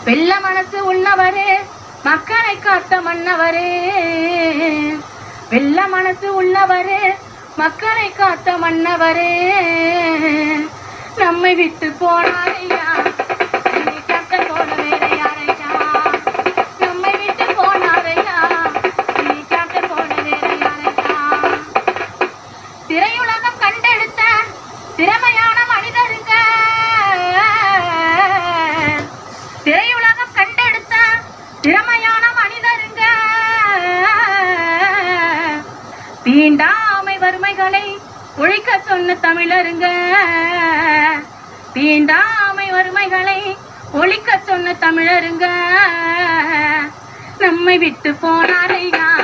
வெள்ள மனசு உள்ளவரே மக்களை காத்த மன்னவரே வெள்ள மனசு உள்ளவரே மக்களை காத்த மன்னவரே நம்மை விட்டு போனாரையா என்னை காக்க போல வேற யாரையா நம்மை விட்டு போனாரையா என்னை காக்க போல வேற யாரையா திரையுலகம் கண்டெடுத்த திறமையான மனிதருங்க திரையுலகம் கண்டெடுத்த திறமையான மனிதருங்க தீண்டாமை வறுமைகளை ஒழிக்க சொன்ன தமிழருங்க தீண்டாமை வறுமைகளை ஒழிக்க சொன்ன தமிழருங்க நம்மை விட்டு போனாரையா